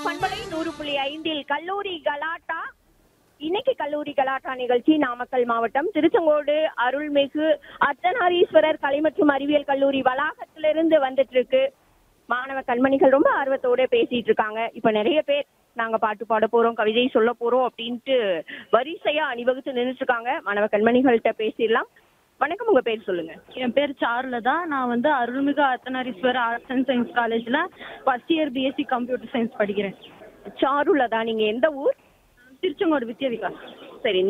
பண்பலை நூறு புள்ளி ஐந்தில் கல்லூரி கலாட்டா இன்னைக்கு கல்லூரி கலாட்டா நிகழ்ச்சி நாமக்கல் மாவட்டம் திருச்செங்கோடு அருள்மிகு அர்த்தநாரீஸ்வரர் கலை மற்றும் அறிவியல் கல்லூரி வளாகத்திலிருந்து வந்துட்டு இருக்கு மாணவ கண்மணிகள் ரொம்ப ஆர்வத்தோட பேசிட்டு இருக்காங்க இப்ப நிறைய பேர் நாங்க பாட்டு பாட போறோம் கவிதை சொல்ல போறோம் அப்படின்ட்டு வரிசையா அணிவகுத்து நின்றுட்டு இருக்காங்க மாணவ கண்மணிகள்கிட்ட பேசிடலாம் வணக்கம் உங்க பேர் சொல்லுங்க என் பேர் சாருலதா நான் வந்து அருள்மிகு அர்த்தநாரீஸ்வரர் ஆர்ட்ஸ் அண்ட் சயின்ஸ் காலேஜில் first year BSc computer science படிக்கிறேன் சாருலதா நீங்க எந்த ஊர் திருச்செங்கோடு வித்யா விகாஸ் சரி